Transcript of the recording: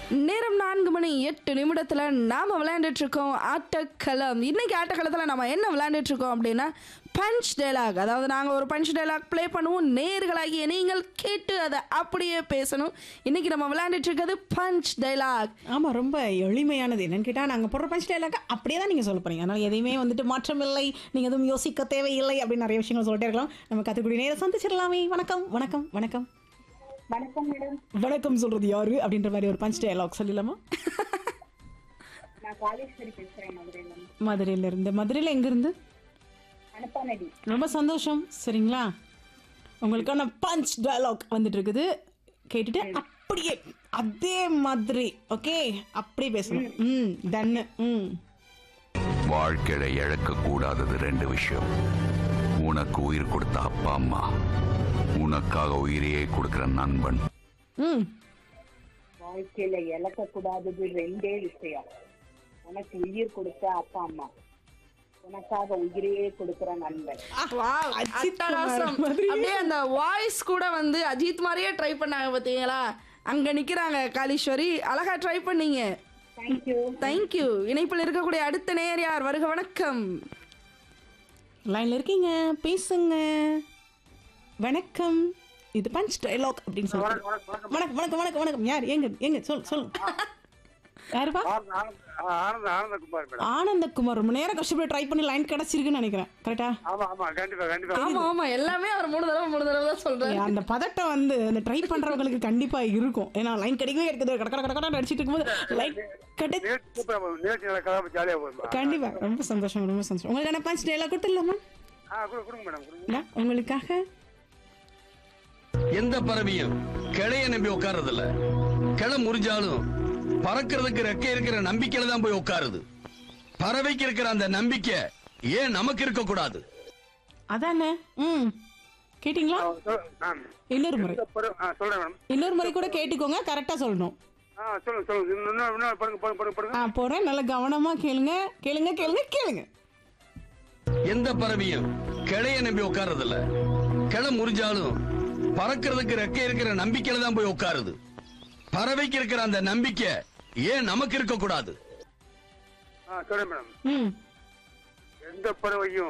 நேரம் நான்கு மணி எட்டு நிமிடத்துல நாம விளையாண்டுட்டு இருக்கோம் ஆட்டக்களம் இன்னைக்கு ஆட்டக்களத்துல நம்ம என்ன விளையாண்டுட்டு இருக்கோம் அப்படின்னா பஞ்ச் டைலாக் அதாவது நாங்க ஒரு பஞ்ச் டைலாக் ப்ளே பண்ணுவோம் நேர்களாகிய நீங்கள் கேட்டு அதை அப்படியே பேசணும் இன்னைக்கு நம்ம விளையாண்டுட்டு இருக்கிறது பஞ்ச் டைலாக் ஆமா ரொம்ப எளிமையானது என்னன்னு கேட்டா நாங்க போடுற பஞ்ச் டைலாக அப்படியே தான் நீங்க சொல்ல போறீங்க அதனால எதையுமே வந்துட்டு மாற்றம் இல்லை நீங்க எதுவும் யோசிக்க தேவையில்லை அப்படின்னு நிறைய விஷயங்கள் சொல்லிட்டே இருக்கலாம் நம்ம கத்துக்கூடிய நேரம் சந்திச்சிடலாமே வணக்கம் வணக்கம் வணக்கம் வணக்கம் மேடம் வணக்கம் சொல்றது யாரு அப்படின்ற மாதிரி ஒரு பஞ்ச் டைலாக் சொல்லிடலாமா நான் காலேஸ்வரி பேசுறேன் மதுரையில இருந்து. மதுரையில இருந்து மதுரையில எங்க இருந்து அனுப்பானடி ரொம்ப சந்தோஷம் சரிங்களா உங்களுக்கான பஞ்ச் டயலாக் வந்துட்டு இருக்குது கேட்டுட்டு அப்படியே அதே மாதிரி ஓகே அப்படியே பேசணும் ம் டன்னு ம் வாழ்க்கையில இழக்க கூடாதது ரெண்டு விஷயம் உனக்கு உயிர் கொடுத்த அப்பா அம்மா உனக்காக உயிரையே கொடுக்கிற நண்பன் ம் வாழ்க்கையில இழக்க கூடாதது ரெண்டே விஷயம் உனக்கு உயிர் கொடுத்த அப்பா அம்மா உனக்காக உயிரையே கொடுக்கிற நண்பன் Wow, அஜித் அட்டகாசம். குமார் மாதிரி. அப்படியே அந்த வாய்ஸ் கூட வந்து அஜித் மாதிரியே ட்ரை பண்ணாங்க பாத்தீங்களா அங்க நிக்கிறாங்க காளீஸ்வரி அழகா ட்ரை பண்ணீங்க தேங்க்யூ தேங்க்யூ இணைப்பில் இருக்கக்கூடிய அடுத்த நேயர் யார் வருக வணக்கம் லைன்ல இருக்கீங்க பேசுங்க வணக்கம் இது பஞ்ச் டயலாக் அப்படின்னு சொல்லுவாங்க வணக்கம் வணக்கம் வணக்கம் வணக்கம் யார் எங்க எங்க சொல் சொல் யாருப்பா ஆனந்த் ஆனந்த் ஆனந்தகுமார் மேடம் ஆனந்தகுமார் ரொம்ப நேரம் கஷ்டப்பட்டு ட்ரை பண்ணி லைன் கிடைச்சிருக்குன்னு நினைக்கிறேன் கரெக்டா ஆமா ஆமா கண்டிப்பா கண்டிப்பா ஆமா ஆமா எல்லாமே அவர் மூணு தடவை மூணு தடவை தான் சொல்றாரு அந்த பதட்டம் வந்து அந்த ட்ரை பண்றவங்களுக்கு கண்டிப்பா இருக்கும் ஏன்னா லைன் கிடைக்கவே கிடைக்குது கட கட கட கட அடிச்சிட்டு இருக்கும்போது லைன் கிடை நேற்று சூப்பரா போகும் நேற்று நல்லா கலாப ஜாலியா போகும் கண்டிப்பா ரொம்ப சந்தோஷம் ரொம்ப சந்தோஷம் உங்களுக்கான பஞ்ச் டேலாம் கொடுத்துடலாமா ஆ கொடு கொடுங்க மேடம் கொடுங்க இல்ல, உங்களுக்காக எந்த பறவையும் கிளைய நம்பி உட்கார்றது இல்ல கிளை முறிஞ்சாலும் பறக்கிறதுக்கு ரெக்கை இருக்கிற நம்பிக்கையில தான் போய் உட்காருது பறவைக்கு இருக்கிற அந்த நம்பிக்கை ஏன் நமக்கு இருக்க கூடாது அதானே ம் கேட்டிங்களா ஆ, சொல்- ஆ. இன்னொரு முறை இந்த படம் ஆ சொல்றேன் மேடம் இன்னொரு முறை கூட கேட்டுக்கோங்க கரெக்டா சொல்லணும் ஆ சொல்லுங்க சொல்லுங்க இன்னும் இன்னும் இன்னும் பாருங்க பாருங்க பாருங்க பாருங்க ஆ போறேன் நல்லா கவனமா கேளுங்க கேளுங்க கேளுங்க கேளுங்க எந்த பறவையும் கிளைய நம்பி உட்கார்றது இல்ல கிளை முறிஞ்சாலும் பறக்கிறதுக்கு ரெக்கை இருக்கிற நம்பிக்கையில தான் போய் உட்காருது பறவைக்கு இருக்கிற அந்த நம்பிக்கை ஏன் நமக்கு இருக்க கூடாது ஆ சொல்றேன் மேடம் ம் எந்த பறவையும்